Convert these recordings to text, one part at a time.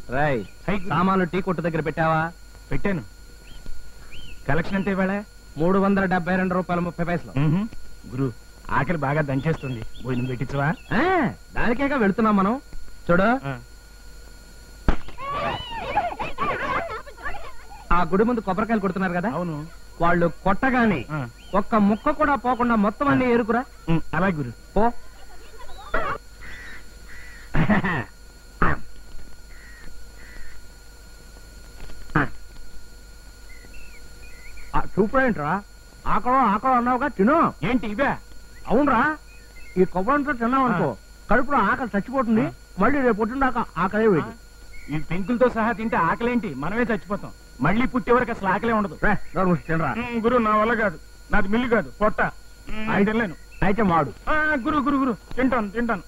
Roy high గురు. సామాన్లు tea కొట్టు దగ్గర పెట్టావా పెట్టాను కలెక్షన్ ఎంత ఇవాళ మూడు వందల డెబ్బై రెండు రూపాయలు ముప్పై పైసలు మ్మ్హ. గురు ఆకలి బాగా దంచేస్తుంది భోజనం పెట్టించవా ఆ, దానికేగా వెళుతున్నాం మనం చూడు ఆ. ఆ గుడి ముందు కొబ్బరికాయలు కొడుతున్నారు కదా అవును వాళ్ళు కొట్టగానే ఆ. ఒక్క ముక్క కూడా పోకుండా మొత్తం అన్ని ఏరుకురా మ్, అలాగే గురు పో సూపర్ ఏంట్రా ఆకలి ఆకలి అన్నావుగా తిను ఏంటి ఇవే అవునరా ఈ కొబ్బరితో తిన్నావు అనుకో కడుపులో ఆకలి చచ్చిపోతుంది మళ్ళీ రేపు పొద్దున్న దాకా ఆకలే వేడి ఈ పెంకులతో సహా తింటే ఆకలేంటి మనమే చచ్చిపోతాం మళ్ళీ పుట్టే వరకు అసలు ఆకలే ఉండదు రే, నోరు మూసి తినరా మ్, గురు నా వల్ల కాదు నాది మిల్లు కాదు పొట్ట మ్, నేను తినలేను అయితే మాడు ఆ, గురు గురు గురు తింటాను తింటాను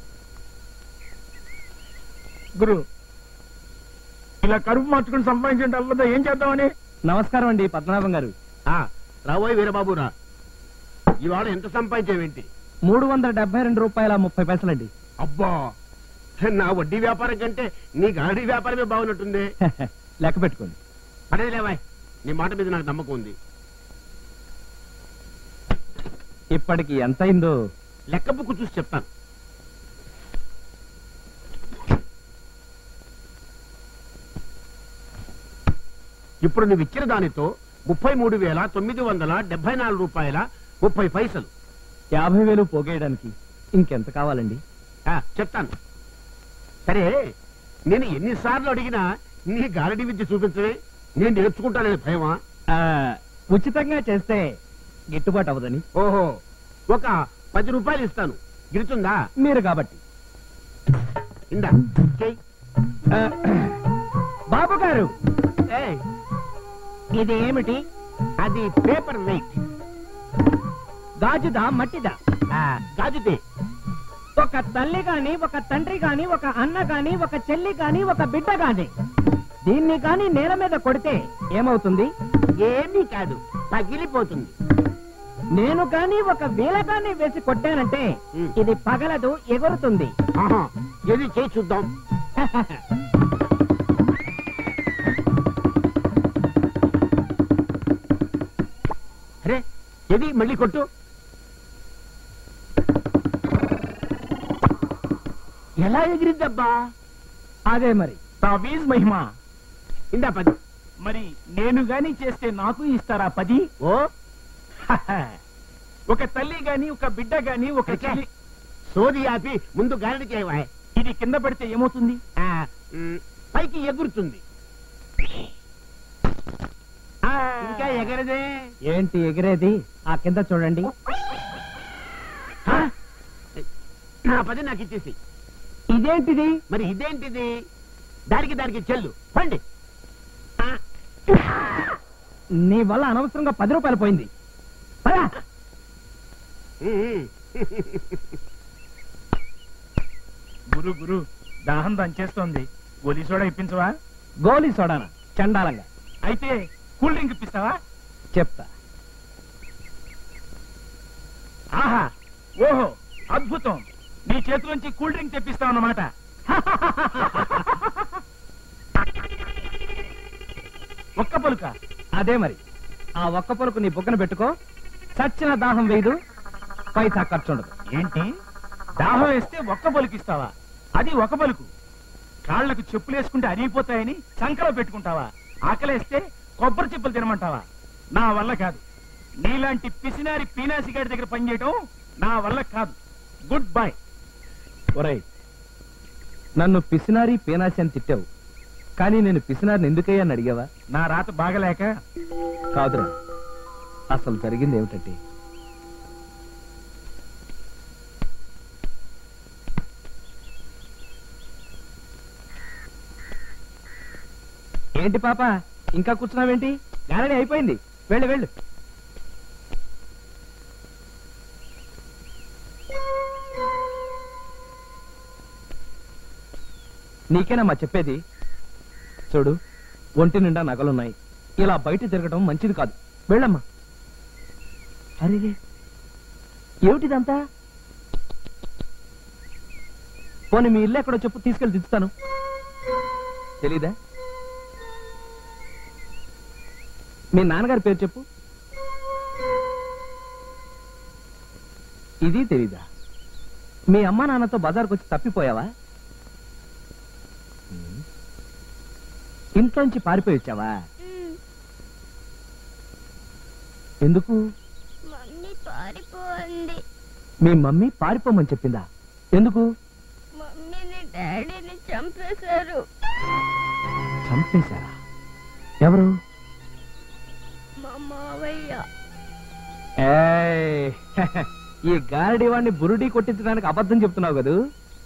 గురు ఇలా కడుపు మార్చుకుని సంపాదించే అవ్వదా ఏం చేద్దామని నమస్కారం అండి పద్మనాభం గారు ఆ, రాబోయే వీరబాబు రా ఇవాళ ఎంత సంపాదించావేంటి మూడు వందల డెబ్బై రెండు రూపాయల ముప్పై పైసలండి అబ్బా నా వడ్డీ వ్యాపారం కంటే నీ గాడి వ్యాపారమే బాగున్నట్టుంది లెక్క పెట్టుకోండి అదే లేవాయ్ నీ మాట మీద నాకు నమ్మకం ఉంది ఇప్పటికి ఎంత అయిందో లెక్క బుక్ చూసి చెప్తాను ఇప్పుడు నువ్వు ఇచ్చిన దానితో ముప్పై మూడు వేల తొమ్మిది వందల డెబ్బై నాలుగు రూపాయల ముప్పై పైసలు యాభై వేలు పోగేయడానికి ఇంకెంత కావాలండి ఆ, చెప్తాను సరే నేను ఎన్నిసార్లు అడిగినా నీ గారడి విద్య చూపించవే నేను నేర్చుకుంటానని భయమా ఆ, ఉచితంగా చేస్తే గిట్టుబాటు అవ్వదని ఓహో ఒక పది రూపాయలు ఇస్తాను గిరుతుందా మీరు కాబట్టి ఇందా చెయ్. ఆ, బాబు గారు ఏయ్, ఇది ఏమిటి అది పేపర్ వెయిట్ గాజుదా మట్టిదా గాజుతే ఒక తల్లి గాని ఒక తండ్రి గాని ఒక అన్న గాని ఒక చెల్లి గాని ఒక బిడ్డ గాని దీన్ని గాని నేల మీద కొడితే ఏమవుతుంది ఏమీ కాదు పగిలిపోతుంది నేను గాని ఒక వీల గాని వేసి కొట్టానంటే ఉమ్. ఇది పగలదు ఎగురుతుంది ఆహా, ఏది చేయి చూద్దాం అరే ఏది మళ్ళీ కొట్టు ఎలా ఎగిరిద్దబ్బా అదే మరి తావీజ్ మహిమ ఇందా పది మరి నేను గాని చేస్తే నాకు ఇస్తారా పది ఓ ఒక తల్లి గాని ఒక బిడ్డ గాని ఒక ఓకే. చెల్లి సోది ఆపి ముందు గాలికి చేయవా ఇది కింద పడితే ఏమవుతుంది ఆ, మ్, పైకి ఎగురుతుంది ఆ, ఇంకా ఎగరదే ఏంటి ఎగిరేది ఆ కింద చూడండి ఆ? నా పది నాకు ఇచ్చేసి ఇదేంటిది మరి ఇదేంటిది దానికి దానికి చెల్లు పండి ఆ, నీ వల్ల అనవసరంగా పది రూపాయలు పోయింది పదా. ఉమ్. గురు గురు దాహం దంచేస్తోంది గోలీ సోడా ఇప్పించవా గోలీ సోడానా చండాలంగా అయితే కూల్ డ్రింక్ ఇప్పిస్తావా చెప్తా ఆహా ఓహో అద్భుతం నీ చేతిలోంచి కూల్ డ్రింక్ తెప్పిస్తావు అన్నమాట ఒక్క పలుక అదే మరి ఆ ఒక్క పొలకు నీ బుక్కన పెట్టుకో చచ్చిన దాహం వేయదు పైసా ఖర్చు ఉండదు ఏంటి దాహం వేస్తే ఒక్క పలుకు ఇస్తావా అది ఒక పలుకు కాళ్లకు చెప్పులు వేసుకుంటే అరిగిపోతాయని సంకలో పెట్టుకుంటావా ఆకలేస్తే కొబ్బరి చెప్పులు తినమంటావా నా వల్ల కాదు నీలాంటి పిసినారి పీనాసి గారి దగ్గర పనిచేయటం నా వల్ల కాదు గుడ్ బై ఒరేయ్ నన్ను పిసినారి పేనాసి అని తిట్టావు కానీ నేను పిసినారిని ఎందుకయ్యా అడిగావా నా రాత బాగలేక కాదురా అసలు జరిగింది ఏమిటంటే ఏంటి పాప ఇంకా కూర్చున్నావేంటి గారడి అయిపోయింది వెళ్ళు వెళ్ళు నీకేనమ్మా చెప్పేది చూడు ఒంటి నిండా నగలున్నాయి ఇలా బయట తిరగడం మంచిది కాదు వెళ్ళమ్మా అరే ఏమిటిదంతా పోనీ మీ ఇల్లు ఎక్కడో చెప్పు తీసుకెళ్లి దించుతాను తెలీదా మీ నాన్నగారి పేరు చెప్పు ఇది తెలీదా మీ అమ్మ నాన్నతో బజార్కు వచ్చి తప్పిపోయావా ఉమ్. ఇంట్లోంచి పారిపోయి వచ్చావా ఉమ్, ఎందుకు మమ్మీ పారిపోయింది మీ మమ్మీ పారిపోమని చెప్పిందా ఎందుకు మమ్మీని డాడీని చంపేశారు చంపేశారా ఎవరు మా మావయ్య ఏయ్, ఈ గారడి వాడిని బురుడి కొట్టించడానికి అబద్ధం చెప్తున్నావు కదూ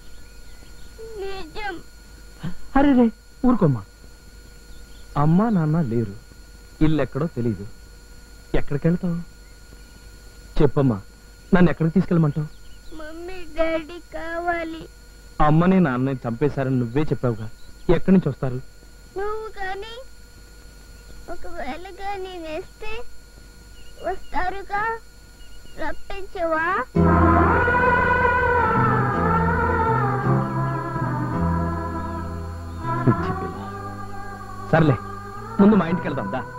నిజం అరే రే ఊరుకోమ్మా అమ్మా నాన్న లేరు ఇల్లు ఎక్కడో తెలీదు ఎక్కడికి వెళ్తావు చెప్పమ్మా నన్ను ఎక్కడికి తీసుకెళ్ళమంటావు మమ్మీ డాడీ కావాలి అమ్మని నాన్నని చంపేశారని నువ్వే చెప్పావుగా ఎక్కడి నుంచి వస్తారు నువ్వు కానీ ఒకవేళ కానీ నేస్తే వస్తారుగా రప్పించవా పిచ్చి పిల్ల. సర్లే ముందు మా ఇంటికి వెళ్దాం దా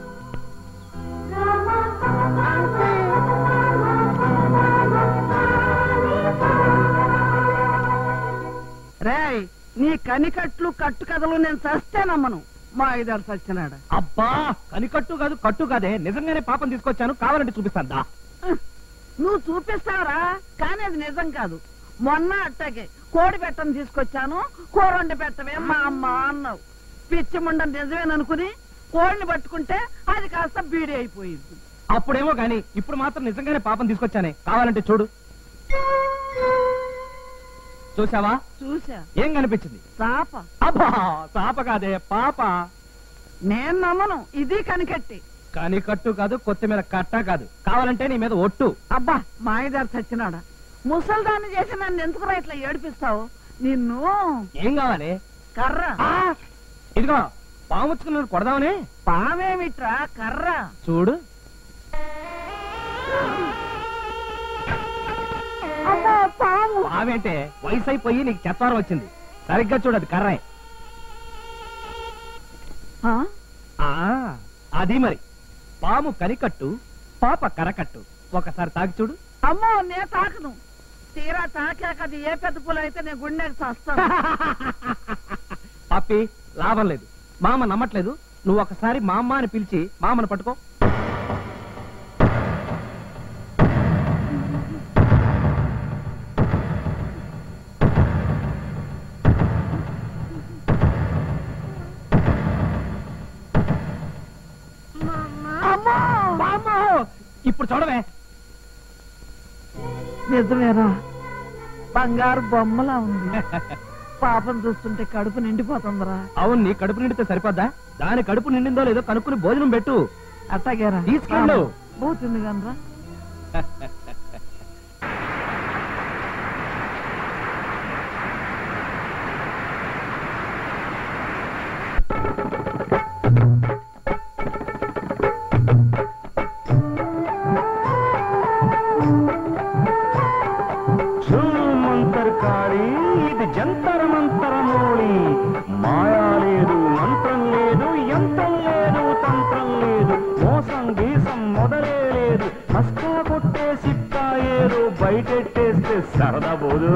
రేయ్ నీ కనికట్లు కట్టు కథలు నేను చస్తే నమ్మను మా ఐదారు సచ్చినాడ అబ్బా కనికట్టు కాదు కట్టు కాదే నిజంగానే పాపం తీసుకొచ్చాను కావాలంటే చూపిస్తాను దా నువ్వు చూపిస్తావరా కానీ అది నిజం కాదు మొన్న అట్టాగే కోడి పెట్టని తీసుకొచ్చాను కూరండి పెట్టవే మా అమ్మ అన్నావు పిచ్చి ముండ నిజమేననుకుని కోడిని పట్టుకుంటే అది కాస్త బీడి అయిపోయింది అప్పుడేమో గాని ఇప్పుడు మాత్రం నిజంగానే పాపం తీసుకొచ్చానే కావాలంటే చూడు చూసావా చూసా ఏం కనిపించింది చాప అబ్బా పాప కాదే పాప నేను నమ్మను ఇది కనికట్టి కానీ కట్టు కాదు కొత్తిమీర కట్ట కాదు కావాలంటే నీ మీద ఒట్టు అబ్బా మా ఐదారు సచ్చినాడ ముసల్దాన్ని చేసి నన్ను ఎందుకురా ఇట్లా ఏడిపిస్తావు నిన్ను ఏం కావాలి కర్ర ఆ! ఇదిగో పాముచ్చుకున్న కొడదామనే పామేమిట్రా కర్ర చూడు అమ్మో పాము పావేంటే వయసు అయిపోయి నీకు చెత్తారం వచ్చింది సరిగ్గా చూడదు కర్రే ఆ? ఆ అది మరి పాము కనికట్టు పాప కరకట్టు ఒకసారి తాకి చూడు అమ్మో నే తాకను తీరా తాకాక అది ఏ పెద్ద పూలు అయితే నేను గుండెకి చస్తాను పప్పి లాభం లేదు మామ నమ్మట్లేదు నువ్వు ఒకసారి మా అమ్మ అని పిలిచి మామను పట్టుకో అమ్మా అమ్మో! ఇప్పుడు చూడవే నిజమేరా బంగారు బొమ్మలా ఉంది పాపం చూస్తుంటే కడుపు నిండిపోతుందిరా అవును నీ కడుపు నిండితే సరిపోద్దా దాని కడుపు నిండిందో లేదో కనుక్కుని భోజనం పెట్టు అట్టగేరా తీసుకెళ్ళు. పోతుంది కనరా మంతర్కారి ఇది జంతర మంతర మోళి మాయా లేదు మంత్రం లేదు యంత్రం లేదు తంత్రం లేదు మోసం గీసం మొదలే లేదు మస్కా కొట్టే సిక్కా ఏదో బయటెట్టేస్తే సరదా పోదు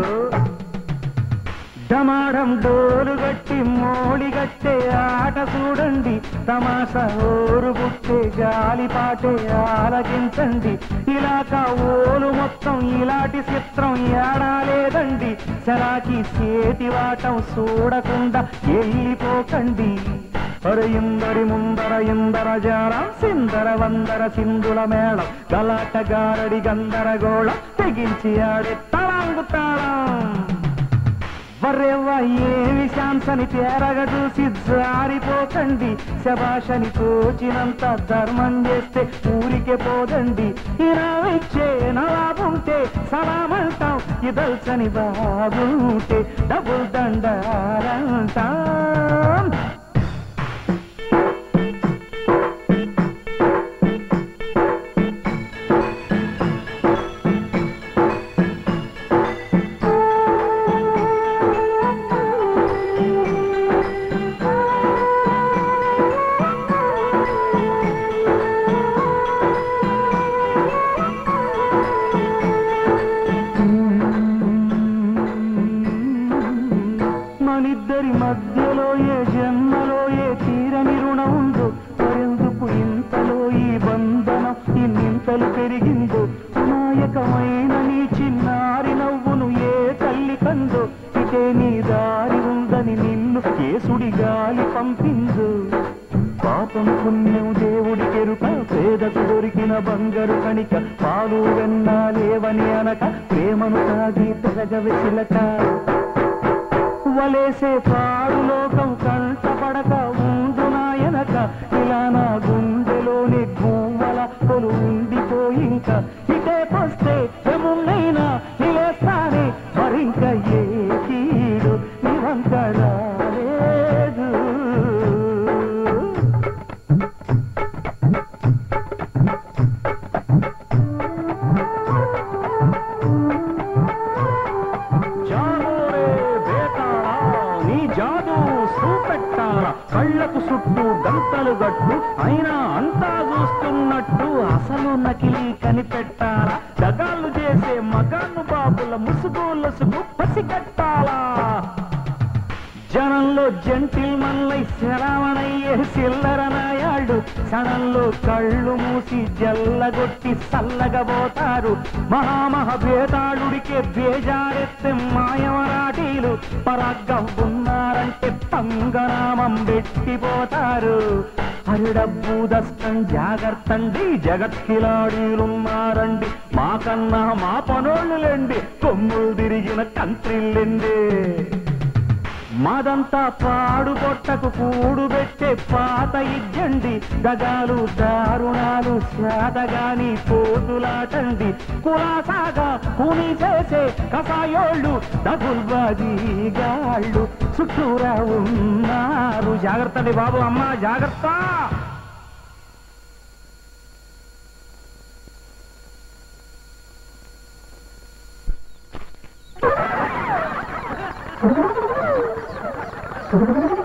డమాడం డోలు గట్టి మోళి గట్టే ఆట చూడండి తమాషా ఊరు పుట్టే గాలి పాటే ఆలకించండి ఇలాక ఓలు మొత్తం ఇలాంటి చిత్రం ఏడాలేదండి చరాకి చేతి వాటం చూడకుండా వెళ్ళిపోకండి ఒరే ఇందరి ముందర ఇందర జారం సిందర వందర సింధుల మేళం గలాట గారడి గందరగోళం తెగించి ఆడే తళాంగు తాళం వరేవ్వ ఏమి శాంసని తేరగ చూసి జారిపోకండి శబాషని తోచినంత ధర్మం చేస్తే ఊరికే పోదండి ఇలా ఇచ్చే నలాగుంటే సలామంటాం ఇదల్చని బాగుంటే డబుల్ దండాలంటాం మధ్యలో ఏ జన్మలో ఏ తీరని రుణం ఉందో మరెందుకు ఇంతలో ఈ బంధనం ఇన్నింతలు పెరిగిందో అమాయకమైన నీ చిన్నారి నవ్వును ఏ తల్లి కందో ఇటే నీ దారి ఉందని నిన్ను కేసుడి గాలి పంపిందో పాపం పుణ్యం దేవుడి కెరుక పేదకు దొరికిన బంగారు కణిక పాలు వెన్న లేవని అనక ప్రేమను తాగి తెగగవి చిలక వలేసే పాడు లోకం కంటపడక ఉండు నాయనక ఇలా నా గుండెలోని గువ్వల కొలు ఉండిపోయింక ఇటే పస్తే ఎమున్నైనా నిలేస్తానే మరింక ఏ కీడు నివంక రాలేదు జానోరే బేతాళా, నీ జాదు చూపెట్టాల కళ్ళకు చుట్టూ గంటలు గట్టు అయినా అంతా చూస్తున్నట్టు అసలు నకిలీ కనిపెట్టాలా దగాళ్ళు చేసే మగాను బాబుల ముసుగు లసుగు పసిగట్టాలా జనంలో జంటిల్ మల్లై శరవణయ్యే చిల్లర నాయాళ్ళు క్షణంలో కళ్ళు మూసి జల్లగొట్టి సల్లగబోతారు మహామహభేతాళుడికే బేజారెత్తే మాయమరాఠీలు పరాగ్గా ఉన్నారంటే పంగనామం పెట్టిపోతారు హరిడబ్బు దస్తం జాగ్రత్తండి జగత్కిలాడీలున్నారండి మాకన్నా మా పనోళ్ళులేండి కొమ్ములు తిరిగిన కంత్రిల్లెండి మాదంతా పాడు పొట్టకు కూడు పెట్టే పాత ఇజ్జండి దగాలు దారుణాలు శాతగాని పోతులాటండి కులాసాగా కూని చేసే కసాయోళ్ళు దగుల్బాజీగాళ్ళు చుట్టూరా ఉన్నారు జాగ్రత్త అండి బాబు అమ్మ జాగ్రత్త Thank you.